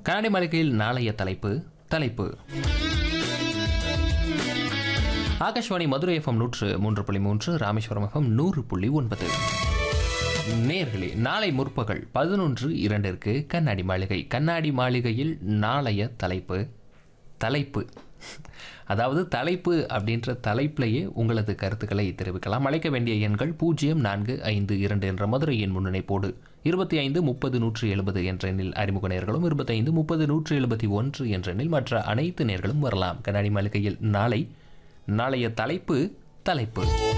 கண்ணாடி மாளிகையில் நாளைய தலைப்பு தலைப்பு ஆகாஷ்வாணி மதுரை எஃப்எம் நூற்று மூன்று புள்ளி மூன்று ராமேஸ்வரம் எஃப்எம் நூறு புள்ளி ஒன்பது நேர்களே நாளை முற்பகல் பதினொன்று இரண்டிற்கு கண்ணாடி மாளிகை கண்ணாடி மாளிகையில் நாளைய தலைப்பு தலைப்பு அதாவது தலைப்பு அப்படின்ற தலைப்பிலேயே உங்களது கருத்துக்களை தெரிவிக்கலாம் அழைக்க வேண்டிய எண்கள் பூஜ்ஜியம் நான்கு ஐந்து இரண்டு என்ற மதுரை எண் முன்னிணைப்போடு இருபத்தி ஐந்து முப்பது நூற்றி எழுபது என்ற எண்ணில் அறிமுக நேர்களும் இருபத்தைந்து முப்பது நூற்றி எழுபத்தி ஒன்று என்ற எண்ணில் மற்ற அனைத்து நேர்களும் வரலாம் கண்ணாடி மாளிகையில் நாளை நாளைய தலைப்பு தலைப்பு